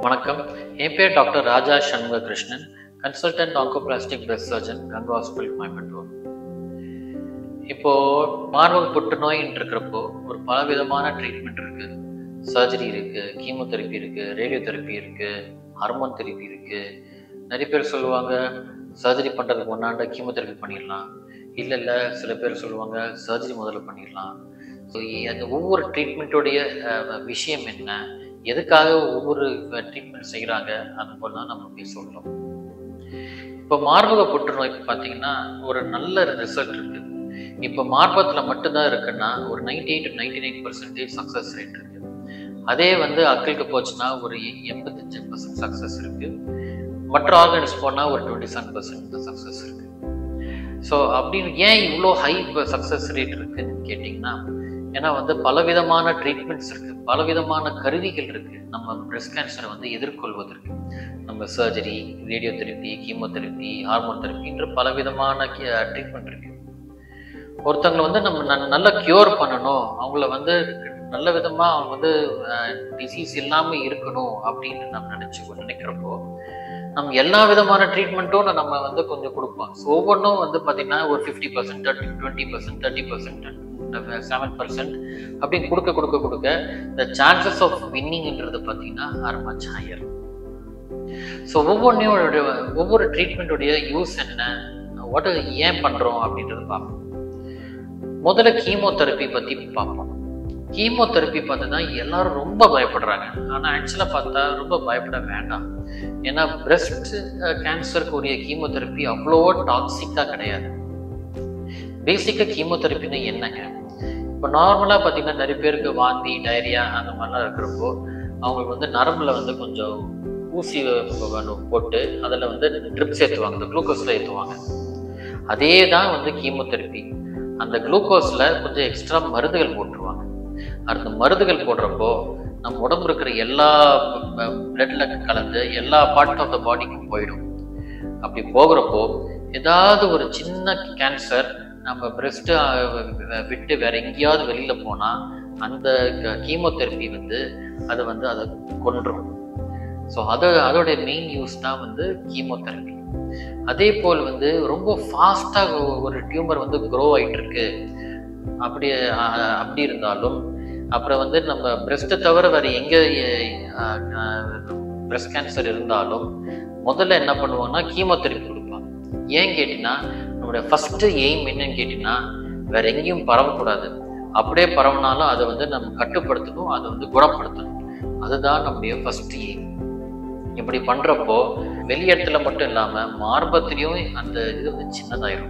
வணக்கம் என் பேர் doctor Raja Shanmuga Krishnan consultant oncoplastic breast surgeon Ganga hospital Coimbatore இப்போ மார்பக புற்றுநோயின்னு இருக்கிறப்போ ஒரு பலவிதமான ட்ரீட்மெண்ட் இருக்கு சர்ஜரி இருக்கு கீமோதெரப்பி இருக்கு ரேடியோ தெரப்பி இருக்கு ஹார்மோன் தெரப்பி இருக்கு நிறைய பேர் சொல்லுவாங்க சர்ஜரி பண்ணுறதுக்கு முன்னாண்ட கீமோதெரப்பி பண்ணிடலாம் இல்லை இல்லை சில பேர் சொல்லுவாங்க சர்ஜரி முதல்ல பண்ணிடலாம் ஸோ அந்த ஒவ்வொரு ட்ரீட்மெண்ட்டோடைய விஷயம் என்ன எதுக்காக ஒவ்வொரு ட்ரீட்மெண்ட் செய்கிறாங்க அது போல நம்ம போய் சொல்கிறோம் இப்போ மார்பக புற்றுநோய்க்கு பார்த்தீங்கன்னா ஒரு நல்ல ரிசல்ட் இருக்கு இப்போ மார்பகத்தில் மட்டும்தான் இருக்குன்னா ஒரு ninety eight to ninety nine percentage success rate இருக்கு அதே வந்து அக்களுக்கு போச்சுன்னா ஒரு எண்பத்தஞ்சு பர்சன்ட் சக்ஸஸ் இருக்கு மற்ற ஆர்கன்ஸ் போனால் ஒரு டுவெண்ட்டி செவன் பர்சன்ட் சக்ஸஸ் இருக்கு ஸோ அப்படின்னு ஏன் இவ்வளோ ஹை சக்ஸஸ் ரேட் இருக்குன்னு கேட்டிங்கன்னா ஏன்னா வந்து பலவிதமான ட்ரீட்மெண்ட்ஸ் இருக்கு பலவிதமான கருவிகள் இருக்கு நம்ம பிரஸ்ட் கேன்சரை வந்து எதிர்கொள்வதற்கு நம்ம surgery radio therapy chemotherapy hormone தெரப்பின்ற பலவிதமான ட்ரீட்மெண்ட் இருக்கு ஒருத்தவங்களை வந்து நம்ம ந- நல்லா க்யூர் பண்ணணும் அவங்கள வந்து நல்ல விதமா அவங்க வந்து டிசீஸ் இல்லாம இருக்கணும் அப்படின்னு நம்ம நினைச்சு நினைக்கிறப்போ நம்ம எல்லா விதமான ட்ரீட்மெண்ட்டும் நம்ம வந்து கொஞ்சம் கொடுப்போம் ஸோ ஒவ்வொன்றும் வந்து பார்த்தீங்கன்னா ஒரு fifty percent thirty twenty percent thirty percent seven percent அப்படின்னு கொடுக்க கொடுக்க கொடுக்க இந்த சான்சஸ் ஆஃப் வின்னிங்ன்றது பார்த்தீங்கன்னா ஆர் மச் ஹையர் ஸோ ஒவ்வொன்றையும் ஒவ்வொரு ட்ரீட்மெண்ட்டுடைய யூஸ் என்ன வாட் ஏன் பண்ணுறோம் அப்படின்றது பார்ப்போம் முதல்ல கீமோதெரப்பி பற்றி பார்ப்போம் கீமோதெரப்பி பார்த்தா எல்லாரும் ரொம்ப பயப்படுறாங்க ஆனால் ஆக்சுவலாக பார்த்தா ரொம்ப பயப்பட வேண்டாம் ஏன்னா பிரஸ்ட் கேன்சருக்கு உரிய கீமோதெரப்பி அவ்வளோ டாக்ஸிக்காக கிடையாது பேசிக்காக கீமோதெரப்பின்னு என்னங்க இப்போ நார்மலாக பார்த்தீங்கன்னா நிறைய பேருக்கு வாந்தி டயரியா அந்த மாதிரிலாம் இருக்கிறப்போ அவங்களுக்கு வந்து நரம்புல வந்து கொஞ்சம் ஊசி போட்டு அதில் வந்து ட்ரிப்ஸ் ஏற்றுவாங்க இந்த குளுக்கோஸில் ஏற்றுவாங்க அதே தான் வந்து கீமோதெரப்பி அந்த குளுக்கோஸில் கொஞ்சம் எக்ஸ்ட்ரா மருந்துகள் போட்டுருவாங்க அந்த மருந்துகள் போடுறப்போ நம்ம உடம்பு இருக்கிற எல்லா பிளட்ல கலந்து எல்லா பார்ட் ஆஃப் த பாடிக்கும் போயிடும் அப்படி போகிறப்போ ஏதாவது ஒரு சின்ன கேன்சர் நம்ம பிரஸ்ட்டு விட்டு வேற எங்கேயாவது வெளியில போனா அந்த கீமோதெரப்பி வந்து அதை வந்து அதை கொன்றும் ஸோ அது அதோடைய மெயின் யூஸ் தான் வந்து கீமோதெரப்பி அதே போல் வந்து ரொம்ப ஃபாஸ்ட்டாக ஒரு டியூமர் வந்து க்ரோ ஆயிட்டு இருக்கு அப்படி அஹ், அப்படி இருந்தாலும் அப்புறம் வந்து நம்ம பிரஸ்ட்டை தவிர வேற எங்கே பிரஸ்ட் கேன்சர் இருந்தாலும் முதல்ல என்ன பண்ணுவோம்னா கீமோதெரப்பி கொடுப்பாங்க ஏன் கேட்டிங்கன்னா நம்மளுடைய ஃபர்ஸ்ட் எய்ம் என்னன்னு கேட்டிங்கன்னா வேற எங்கேயும் பரவக்கூடாது அப்படியே பரவினாலும் அதை வந்து நம்ம கட்டுப்படுத்தணும் அதை வந்து குணப்படுத்தணும் அதுதான் நம்முடைய ஃபர்ஸ்ட் எய்ம் இப்படி பண்றப்போ வெளி இடத்துல மட்டும் இல்லாம மார்பத்திலையும் அந்த இது வந்து சின்னதாயிரும்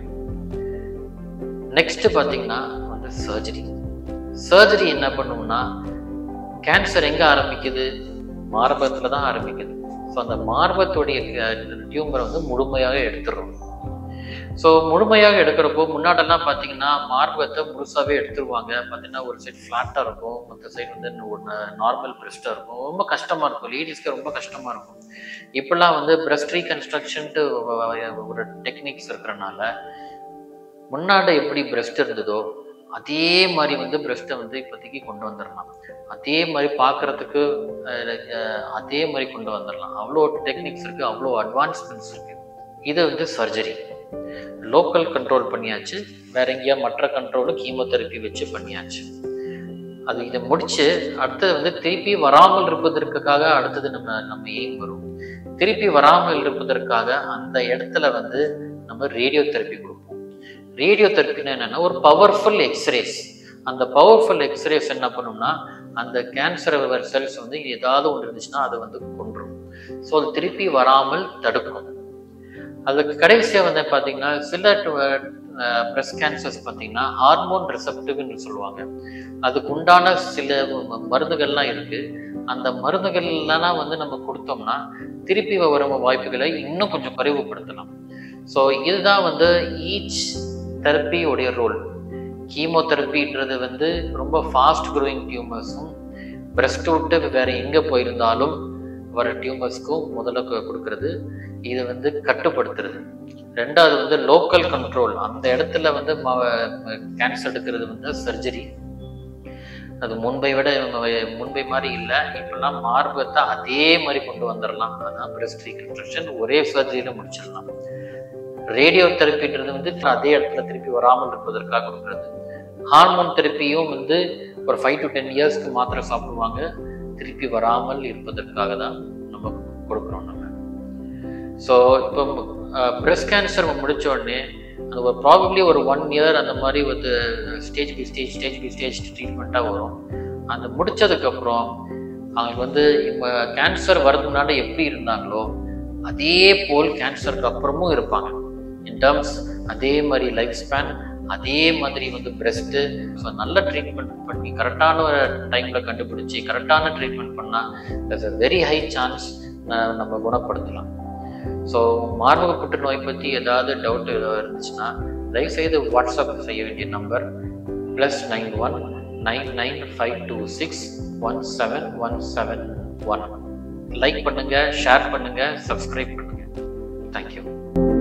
நெக்ஸ்ட் பாத்தீங்கன்னா வந்து சர்ஜரி சர்ஜரி என்ன பண்ணும்னா கேன்சர் எங்க ஆரம்பிக்குது மார்பகத்துல தான் ஆரம்பிக்குது ஸோ அந்த மார்பத்துடைய டியூமரை வந்து முழுமையாக எடுத்துடுறோம் ஸோ முழுமையாக எடுக்கிறப்போ முன்னாடெல்லாம் பார்த்தீங்கன்னா மார்பகத்தை முழுசாவே எடுத்துருவாங்க பார்த்தீங்கன்னா ஒரு சைடு ஃப்ளாட்டாக இருக்கும் மற்ற சைடு வந்து நார்மல் பிரெஸ்ட்டாக இருக்கும் ரொம்ப கஷ்டமாக இருக்கும் லேடிஸ்க்கு ரொம்ப கஷ்டமாக இருக்கும் இப்பெல்லாம் வந்து பிரஸ்ட் ரீகன்ஸ்ட்ரக்ஷன்ட்டு ஒரு டெக்னிக்ஸ் இருக்கிறனால முன்னாடி எப்படி பிரஸ்ட் இருந்ததோ அதே மாதிரி வந்து பிரஸ்ட்டை வந்து இப்போதைக்கு கொண்டு வந்துடலாம் அதே மாதிரி பார்க்கறதுக்கு அஹ், அதே மாதிரி கொண்டு வந்துடலாம் அவ்வளோ டெக்னிக்ஸ் இருக்குது அவ்வளோ அட்வான்ஸ்மெண்ட்ஸ் இருக்குது இது வந்து சர்ஜரி லோக்கல் கண்ட்ரோல் பண்ணியாச்சு வேற எங்கேயா மற்ற கண்ட்ரோலும் கீமோதெரப்பி வச்சு பண்ணியாச்சு அது இதை முடிச்சு அடுத்தது வந்து திருப்பி வராமல் இருப்பதற்காக அடுத்தது நம்ம நம்ம எய்ம் வரும் திருப்பி வராமல் இருப்பதற்காக அந்த இடத்துல வந்து நம்ம ரேடியோ தெரப்பி கொடுப்போம் ரேடியோ தெரப்பின்னா என்னன்னா ஒரு பவர்ஃபுல் எக்ஸ்ரேஸ் அந்த பவர்ஃபுல் எக்ஸ்ரேஸ் என்ன பண்ணும்னா அந்த கேன்சர் செல்ஸ் வந்து ஏதாவது ஒன்று இருந்துச்சுன்னா அதை வந்து கொன்றும் ஸோ அது திருப்பி வராமல் தடுக்கும் அதுக்கு கடைசியாக வந்து பார்த்தீங்கன்னா சில பிரஸ்ட் கேன்சர்ஸ் பார்த்தீங்கன்னா ஹார்மோன் ரிசப்டிவ்னு சொல்லுவாங்க அதுக்கு உண்டான சில ம- மருந்துகள்லாம் இருக்கு அந்த மருந்துகள்லாம் வந்து நம்ம கொடுத்தோம்னா திருப்பி வரும் வாய்ப்புகளை இன்னும் கொஞ்சம் குறைவுபடுத்தலாம் ஸோ இதுதான் வந்து ஈச் தெரப்பியோடைய ரோல் கீமோதெரப்பின்றது வந்து ரொம்ப ஃபாஸ்ட் க்ரோயிங் டியூமர்ஸும் பிரஸ்ட் விட்டு வேற எங்கே போயிருந்தாலும் வர டியூமர்ஸ்க்கும் முதல்ல கு- கொடுக்கறது இதை வந்து கட்டுப்படுத்துறது ரெண்டாவது வந்து லோக்கல் கண்ட்ரோல் அந்த இடத்துல வந்து கேன்சர் எடுக்கிறது வந்து சர்ஜரி அது முன்பை விட முன்பை மாதிரி இல்லை இப்பெல்லாம் மார்பகத்தை அதே மாதிரி கொண்டு வந்துடலாம் அதான் பிரஸ்ட் ரீகன்ஸ்ட்ரக்ஷன் ஒரே சர்ஜரியில் முடிச்சிடலாம் ரேடியோ தெரப்பின்றது வந்து அதே இடத்துல திருப்பி வராமல் இருப்பதற்காக கொடுக்குறது ஹார்மோன் தெரப்பியும் வந்து ஒரு ஃபைவ் டு டென் இயர்ஸ்க்கு மாத்திரை சாப்பிடுவாங்க திருப்பி வராமல் இருப்பதற்காக தான் நம்ம கொடுக்குறோம் நம்ம ஸோ இப்போ பிரஸ்ட் கேன்சர் முடிச்ச உடனே அது ஒரு ப்ராபப்ளி ஒரு ஒன் இயர் அந்த மாதிரி வந்து stage by stage stage by stage ட்ரீட்மெண்ட்டாக வரும் அந்த முடிச்சதுக்கப்புறம் அவங்களுக்கு வந்து இப்போ கேன்சர் வரதுக்கு முன்னாடி எப்படி இருந்தாங்களோ அதே போல் கேன்சருக்கு அப்புறமும் இருப்பாங்க இன் டேர்ம்ஸ் அதே மாதிரி லைஃப் ஸ்பேன் அதே மாதிரி வந்து பிரெஸ்ட்டு ஸோ நல்ல ட்ரீட்மெண்ட் பண்ணி கரெக்டான டைமில் கண்டுபிடிச்சி கரெக்டான ட்ரீட்மெண்ட் பண்ணால் that's a very high chance நம்ம குணப்படுத்தலாம் ஸோ மார்பக புற்றுநோய் பற்றி ஏதாவது டவுட் ஏதாவது இருந்துச்சுன்னா தயவுசெய்து வாட்ஸ்அப் செய்ய வேண்டிய number plus nine one nine nine five two six one seven one seven one like பண்ணுங்கள் ஷேர் பண்ணுங்கள் சப்ஸ்கிரைப் பண்ணுங்கள் தேங்க்யூ